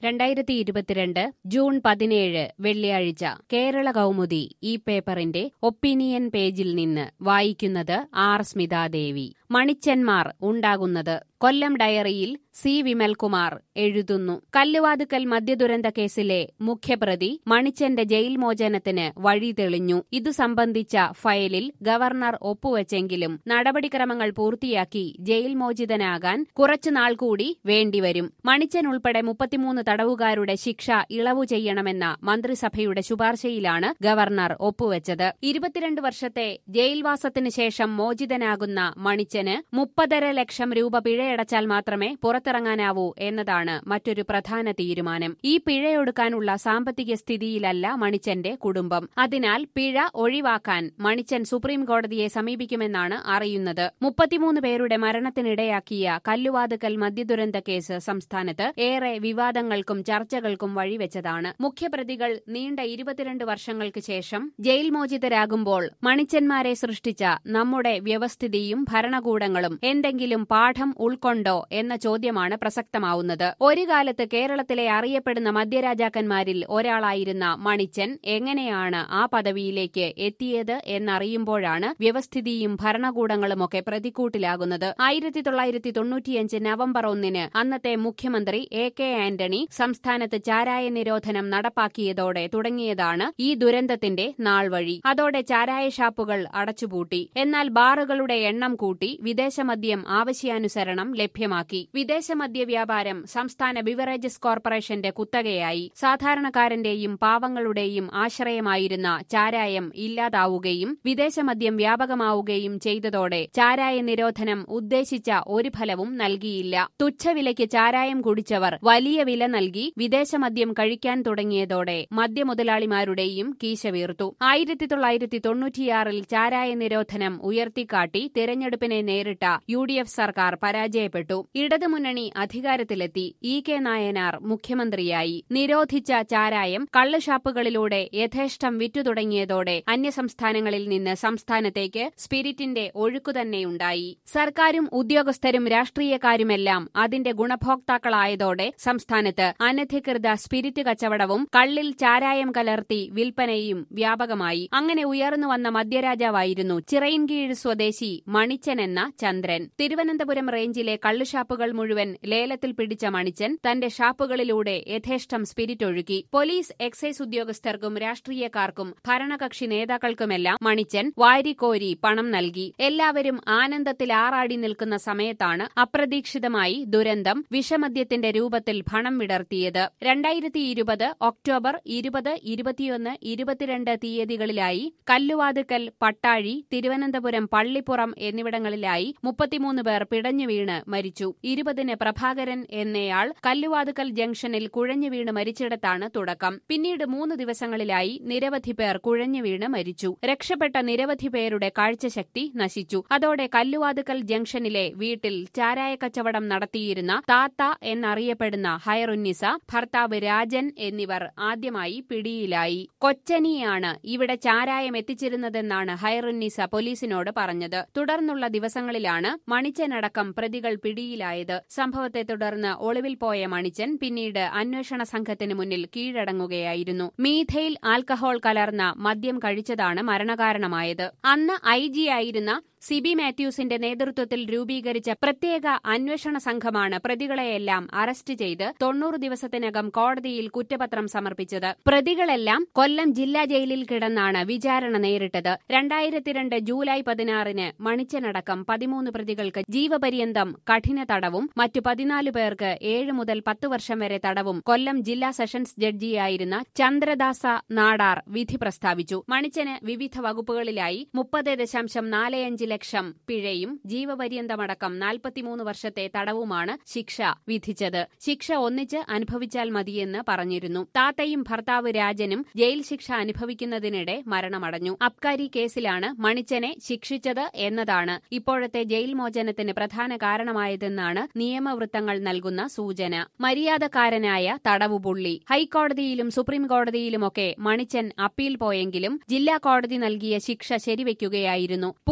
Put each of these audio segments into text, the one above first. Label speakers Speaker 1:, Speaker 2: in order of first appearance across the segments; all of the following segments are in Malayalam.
Speaker 1: രണ്ടായിരത്തി ഇരുപത്തിരണ്ട് ജൂൺ പതിനേഴ് വെള്ളിയാഴ്ച കേരള കൗമുദി ഈ പേപ്പറിന്റെ ഒപ്പീനിയൻ പേജിൽ നിന്ന് വായിക്കുന്നത് ആർ സ്മിതാദേവി മണിച്ചന്മാർ ഉണ്ടാകുന്നത് കൊല്ലം ഡയറിയിൽ സി വിമൽകുമാർ എഴുതുന്നു കല്ലുവാതുക്കൽ മദ്യദുരന്ത കേസിലെ മുഖ്യപ്രതി മണിച്ചന്റെ ജയിൽ മോചനത്തിന് വഴി തെളിഞ്ഞു ഇതു സംബന്ധിച്ച ഫയലിൽ ഗവർണർ ഒപ്പുവെച്ചെങ്കിലും നടപടിക്രമങ്ങൾ പൂർത്തിയാക്കി ജയിൽ മോചിതനാകാൻ കുറച്ചുനാൾ കൂടി വേണ്ടിവരും മണിച്ചൻ ഉൾപ്പെടെ മുപ്പത്തിമൂന്ന് തടവുകാരുടെ ശിക്ഷ ഇളവു ചെയ്യണമെന്ന മന്ത്രിസഭയുടെ ശുപാർശയിലാണ് ഗവർണർ ഒപ്പുവെച്ചത് ഇരുപത്തിരണ്ട് വർഷത്തെ ജയിൽവാസത്തിന് ശേഷം മോചിതനാകുന്ന മണിച്ചന് മുപ്പതര ലക്ഷം രൂപ പിഴയടച്ചാൽ മാത്രമേ പുറത്തിറങ്ങാനാവൂ എന്നതാണ് മറ്റൊരു പ്രധാന തീരുമാനം ഈ പിഴയൊടുക്കാനുള്ള സാമ്പത്തിക സ്ഥിതിയിലല്ല മണിച്ചന്റെ കുടുംബം അതിനാൽ പിഴ ഒഴിവാക്കാൻ മണിച്ചൻ സുപ്രീം കോടതിയെ സമീപിക്കുമെന്നാണ് അറിയുന്നത് മുപ്പത്തിമൂന്ന് പേരുടെ മരണത്തിനിടയാക്കിയ കല്ലുവാതുക്കൽ മദ്യദുരന്ത കേസ് സംസ്ഥാനത്ത് ഏറെ വിവാദങ്ങൾക്കും ചർച്ചകൾക്കും വഴിവെച്ചതാണ് മുഖ്യപ്രതികൾ നീണ്ട ഇരുപത്തിരണ്ട് വർഷങ്ങൾക്ക് ശേഷം ജയിൽ മോചിതരാകുമ്പോൾ മണിച്ചന്മാരെ സൃഷ്ടിച്ച നമ്മുടെ വ്യവസ്ഥിതിയും ഭരണകൂടങ്ങളും എന്തെങ്കിലും പാഠം ഉൾക്കൊണ്ടോ എന്ന ചോദ്യമാണ് പ്രസക്തമാവുന്നത് ഒരു കാലത്ത് കേരളത്തിലെ അറിയപ്പെടുന്ന മദ്യരാജാക്കന്മാരിൽ ഒരാളായിരുന്ന മണിച്ചൻ എങ്ങനെയാണ് ആ പദവിയിലേക്ക് എത്തിയത് എന്നറിയുമ്പോഴാണ് വ്യവസ്ഥിതിയും ഭരണകൂടങ്ങളുമൊക്കെ പ്രതിക്കൂട്ടിലാകുന്നത് ആയിരത്തി തൊള്ളായിരത്തി തൊണ്ണൂറ്റിയഞ്ച് നവംബർ ഒന്നിന് അന്നത്തെ മുഖ്യമന്ത്രി എ കെ ആന്റണി സംസ്ഥാനത്ത് ചാരായ നിരോധനം നടപ്പാക്കിയതോടെ തുടങ്ങിയതാണ് ഈ ദുരന്തത്തിന്റെ നാൾവഴി അതോടെ ചാരായ ഷാപ്പുകൾ അടച്ചുപൂട്ടി എന്നാൽ ബാറുകളുടെ എണ്ണം കൂട്ടി വിദേശമദ്യം ആവശ്യാനുസരണം ലഭ്യമാക്കി വിദേശമദ്യ വ്യാപാരം സംസ്ഥാന ബിവറേജസ് കോർപ്പറേഷന്റെ കുത്തകയായി സാധാരണക്കാരന്റെയും പാവങ്ങളുടെയും ആശ്രയമായിരുന്ന ചാരായം ഇല്ലാതാവുകയും വിദേശമദ്യം വ്യാപകമാവുകയും ചെയ്തതോടെ ചാരായ നിരോധനം ഉദ്ദേശിച്ച ഒരു ഫലവും നൽകിയില്ല തുച്ഛവിലയ്ക്ക് ചാരായം കുടിച്ചവർ വലിയ വില നൽകി വിദേശമദ്യം കഴിക്കാൻ തുടങ്ങിയതോടെ മദ്യമുതലാളിമാരുടെയും കീശ വീർത്തു ആയിരത്തി തൊള്ളായിരത്തി തൊണ്ണൂറ്റിയാറിൽ ചാരായ നിരോധനം ഉയർത്തിക്കാട്ടി തിരഞ്ഞെടുപ്പിനെ നേരിട്ട യു ഡി എഫ് സർക്കാർ പരാജയപ്പെട്ടു ഇടതുമുന്നണി അധികാരത്തിലെത്തി ഇ കെ നായനാർ മുഖ്യമന്ത്രിയായി നിരോധിച്ച ചാരായം കള്ളുഷാപ്പുകളിലൂടെ യഥേഷ്ടം വിറ്റു തുടങ്ങിയതോടെ അന്യസംസ്ഥാനങ്ങളിൽ നിന്ന് സംസ്ഥാനത്തേക്ക് സ്പിരിറ്റിന്റെ ഒഴുക്കുതന്നെയുണ്ടായി സർക്കാരും ഉദ്യോഗസ്ഥരും രാഷ്ട്രീയക്കാരുമെല്ലാം അതിന്റെ ഗുണഭോക്താക്കളായതോടെ സംസ്ഥാനത്ത് അനധികൃത സ്പിരിറ്റ് കച്ചവടവും കള്ളിൽ ചാരായം കലർത്തി വിൽപ്പനയും വ്യാപകമായി അങ്ങനെ ഉയർന്നു വന്ന മദ്യരാജാവായിരുന്നു ചിറയിൻകീഴ് സ്വദേശി മണിച്ചൻ എന്ന ചന്ദ്രൻ തിരുവനന്തപുരം റേഞ്ചിലെ കള്ളുഷാപ്പുകൾ മുഴുവൻ ലേലത്തിൽ പിടിച്ച മണിച്ചൻ തന്റെ ഷാപ്പുകളിലൂടെ യഥേഷ്ടം സ്പിരിറ്റ് ഒഴുക്കി പോലീസ് എക്സൈസ് ഉദ്യോഗസ്ഥർക്കും രാഷ്ട്രീയക്കാർക്കും ഭരണകക്ഷി നേതാക്കൾക്കുമെല്ലാം മണിച്ചൻ വാരിക്കോരി പണം നൽകി എല്ലാവരും ആനന്ദത്തിൽ ആറാടി നിൽക്കുന്ന സമയത്താണ് അപ്രതീക്ഷിതമായി ദുരന്തം വിഷമദ്യത്തിന്റെ രൂപത്തിൽ പണം വിടർത്തിയത് രണ്ടായിരത്തി ഇരുപത് ഒക്ടോബർ ഇരുപത് ഇരുപത്തിയൊന്ന് ഇരുപത്തിരണ്ട് തീയതികളിലായി കല്ലുവാതുക്കൽ പട്ടാഴി തിരുവനന്തപുരം പള്ളിപ്പുറം എന്നിവിടങ്ങളിലായി മുപ്പത്തിമൂന്ന് പേർ പിടഞ്ഞു വീണ് മരിച്ചു ഇരുപതിന് പ്രഭാകരൻ എന്നയാൾ കല്ലുവാതുക്കൽ ജംഗ്ഷനിൽ കുഴഞ്ഞു വീണ് മരിച്ചിടത്താണ് തുടക്കം പിന്നീട് മൂന്ന് ദിവസങ്ങളിലായി നിരവധി പേർ കുഴഞ്ഞു വീണ് മരിച്ചു രക്ഷപ്പെട്ട നിരവധി പേരുടെ കാഴ്ചശക്തി നശിച്ചു അതോടെ കല്ലുവാതുക്കൽ ജംഗ്ഷനിലെ വീട്ടിൽ ചാരായ കച്ചവടം നടത്തിയിരുന്ന താത്ത എന്നറിയപ്പെടുന്ന ഹയറുന്നിസ ഭർത്താവ് രാജൻ എന്നിവർ ആദ്യമായി പിടിയിലായി കൊച്ചനിയാണ് ഇവിടെ ചാരായം എത്തിച്ചിരുന്നതെന്നാണ് ഹയറുന്നിസ പോലീസിനോട് പറഞ്ഞത് തുടർന്നുള്ള ദിവസങ്ങളിലാണ് മണിച്ചനടക്കം പ്രതികൾ പിടിയിലായത് സംഭവത്തെ തുടർന്ന് ഒളിവിൽ പോയ മണിച്ചൻ പിന്നീട് അന്വേഷണ സംഘത്തിന് മുന്നിൽ കീഴടങ്ങുകയായിരുന്നു മീഥൈൽ ആൽക്കഹോൾ കലർന്ന മദ്യം കഴിച്ചതാണ് മരണകാരണമായത് അന്ന് ഐ ജി ആയിരുന്ന സിബി മാത്യൂസിന്റെ നേതൃത്വത്തിൽ രൂപീകരിച്ച പ്രത്യേക അന്വേഷണ സംഘമാണ് പ്രതികളെയെല്ലാം അറസ്റ്റ് ചെയ്ത് തൊണ്ണൂറ് ദിവസത്തിനകം കോടതിയിൽ കുറ്റപത്രം സമർപ്പിച്ചത് പ്രതികളെല്ലാം കൊല്ലം ജില്ലാ ജയിലിൽ കിടന്നാണ് വിചാരണ നേരിട്ടത് രണ്ടായിരത്തിരണ്ട് ജൂലൈ പതിനാറിന് മണിച്ചനടക്കം പതിമൂന്ന് പ്രതികൾക്ക് ജീവപര്യന്തം കഠിന തടവും മറ്റു പതിനാല് പേർക്ക് ഏഴ് മുതൽ പത്ത് വർഷം വരെ തടവും കൊല്ലം ജില്ലാ സെഷൻസ് ജഡ്ജിയായിരുന്ന ചന്ദ്രദാസ നാടാർ വിധി പ്രസ്താവിച്ചു മണിച്ചന് വിവിധ വകുപ്പുകളിലായി മുപ്പത് ദശാംശം നാല് അഞ്ച് ലക്ഷം പിഴയും ജീവപര്യന്തമടക്കം നാൽപ്പത്തിമൂന്ന് വർഷത്തെ തടവുമാണ് ശിക്ഷ വിധിച്ചത് ശിക്ഷ ഒന്നിച്ച് അനുഭവിച്ചാൽ മതിയെന്ന് പറഞ്ഞിരുന്നു താത്തയും ഭർത്താവ് രാജനും ജയിൽ ശിക്ഷ അനുഭവിക്കുന്നതിനിടെ മരണമടഞ്ഞു അബ്കാരി കേസിലാണ് മണിച്ചനെ ശിക്ഷിച്ചത് എന്നതാണ് ഇപ്പോഴത്തെ ജയിൽ മോചനത്തിന് പ്രധാന കാരണമായതെന്നാണ് നിയമവൃത്തങ്ങൾ നൽകുന്ന സൂചന മര്യാദക്കാരനായ തടവുപുള്ളി ഹൈക്കോടതിയിലും സുപ്രീം കോടതിയിലുമൊക്കെ മണിച്ചൻ അപ്പീൽ പോയെങ്കിലും ജില്ലാ കോടതി നൽകിയ ശിക്ഷ ശരിവെക്കുകയായിരുന്നു പൂജപ്പുര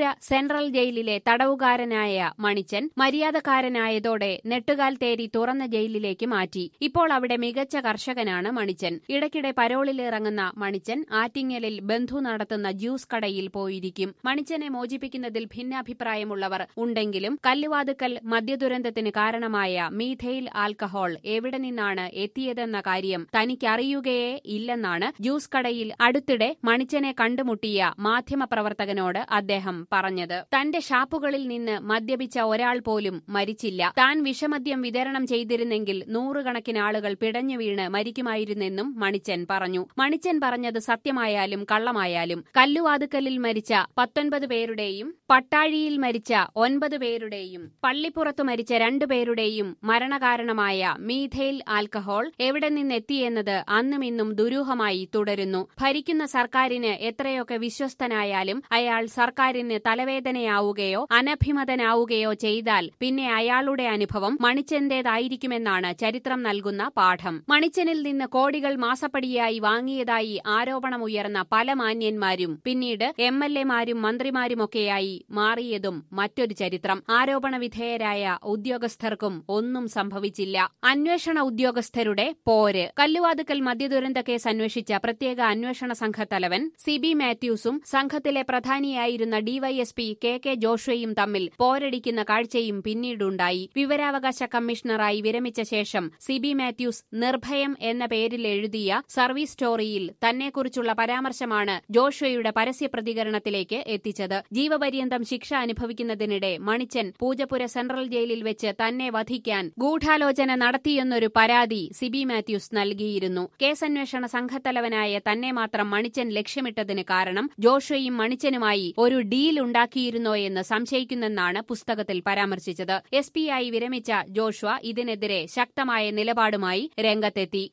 Speaker 1: സെൻട്രൽ ജയിലിലെ തടവുകാരനായ മണിച്ചൻ മര്യാദക്കാരനായതോടെ നെട്ടുകാൽ തേരി തുറന്ന ജയിലിലേക്ക് മാറ്റി ഇപ്പോൾ അവിടെ മികച്ച കർഷകനാണ് മണിച്ചൻ ഇടയ്ക്കിടെ പരോളിലിറങ്ങുന്ന മണിച്ചൻ ആറ്റിങ്ങലിൽ ബന്ധു നടത്തുന്ന ജ്യൂസ് കടയിൽ പോയിരിക്കും മണിച്ചനെ മോചിപ്പിക്കുന്നതിൽ ഭിന്നാഭിപ്രായമുള്ളവർ ഉണ്ടെങ്കിലും കല്ലുവാതുക്കൽ മദ്യദുരന്തത്തിന് കാരണമായ മീഥെയിൽ ആൽക്കഹോൾ എവിടെ നിന്നാണ് എത്തിയതെന്ന കാര്യം തനിക്കറിയുകയേ ഇല്ലെന്നാണ് ജ്യൂസ് കടയിൽ അടുത്തിടെ മണിച്ചനെ കണ്ടുമുട്ടിയ മാധ്യമപ്രവർത്തകനോട് അദ്ദേഹം പറഞ്ഞത് തന്റെ ഷാപ്പുകളിൽ നിന്ന് മദ്യപിച്ച ഒരാൾ പോലും മരിച്ചില്ല താൻ വിഷമദ്യം വിതരണം ചെയ്തിരുന്നെങ്കിൽ നൂറുകണക്കിന് ആളുകൾ പിടഞ്ഞു വീണ് മരിക്കുമായിരുന്നെന്നും മണിച്ചൻ പറഞ്ഞു മണിച്ചൻ പറഞ്ഞത് സത്യമായാലും കള്ളമായാലും കല്ലുവാതുക്കലിൽ മരിച്ച പത്തൊൻപത് പേരുടെയും പട്ടാഴിയിൽ മരിച്ച ഒൻപത് പേരുടെയും പള്ളിപ്പുറത്തു മരിച്ച രണ്ടുപേരുടെയും മരണകാരണമായ മീഥെയിൽ ആൽക്കഹോൾ എവിടെ നിന്നെത്തിയെന്നത് അന്നും ഇന്നും ദുരൂഹമായി തുടരുന്നു ഭരിക്കുന്ന സർക്കാരിന് എത്രയൊക്കെ വിശ്വസ്തനായാലും അയാൾ സർക്കാരിന് തലവേദനയാവുകയോ അനഭിമതനാവുകയോ ചെയ്താൽ പിന്നെ അയാളുടെ അനുഭവം മണിച്ചന്റേതായിരിക്കുമെന്നാണ് ചരിത്രം നൽകുന്ന പാഠം മണിച്ചനിൽ നിന്ന് കോടികൾ മാസപ്പടിയായി വാങ്ങിയതായി ആരോപണമുയർന്ന പല മാന്യന്മാരും പിന്നീട് എം എൽ എമാരും മന്ത്രിമാരുമൊക്കെയായി മാറിയതും മറ്റൊരു ചരിത്രം ആരോപണ വിധേയരായ ഉദ്യോഗസ്ഥർക്കും ഒന്നും സംഭവിച്ചില്ല അന്വേഷണ ഉദ്യോഗസ്ഥരുടെ പോര് കല്ലുവാതുക്കൽ മദ്യദുരന്ത കേസ് അന്വേഷിച്ച പ്രത്യേക അന്വേഷണ സംഘത്തലവൻ സി ബി മാത്യൂസും സംഘത്തിലെ പ്രധാനിയായിരുന്ന ഡിവൈഎസ്പി കെ കെ ജോഷയും തമ്മിൽ പോരടിക്കുന്ന കാഴ്ചയും പിന്നീടുണ്ടായി വിവരാവകാശ കമ്മീഷണറായി വിരമിച്ച ശേഷം സി ബി മാത്യൂസ് നിർഭയം എന്ന പേരിൽ എഴുതിയ സർവീസ് സ്റ്റോറിയിൽ തന്നെക്കുറിച്ചുള്ള പരാമർശമാണ് ജോഷയുടെ പരസ്യ പ്രതികരണത്തിലേക്ക് എത്തിച്ചത് ജീവപര്യന്തം ശിക്ഷ അനുഭവിക്കുന്നതിനിടെ മണിച്ചൻ പൂജപ്പുര സെൻട്രൽ ജയിലിൽ വെച്ച് തന്നെ വധിക്കാൻ ഗൂഢാലോചന നടത്തിയെന്നൊരു പരാതി സിബി മാത്യൂസ് നൽകിയിരുന്നു കേസന്വേഷണ സംഘത്തലവനായ തന്നെ മാത്രം മണിച്ചൻ ലക്ഷ്യമിട്ടതിന് കാരണം ജോഷയും മണിച്ചനുമായി ഒരു ഡീൽ ഉണ്ടാക്കിയിരുന്നോയെന്ന് സംശയിക്കുന്നെന്നാണ് പുസ്തകത്തിൽ പരാമർശിച്ചത് എസ് പിയായി വിരമിച്ച ജോഷ്വ ഇതിനെതിരെ ശക്തമായ നിലപാടുമായി രംഗത്തെത്തി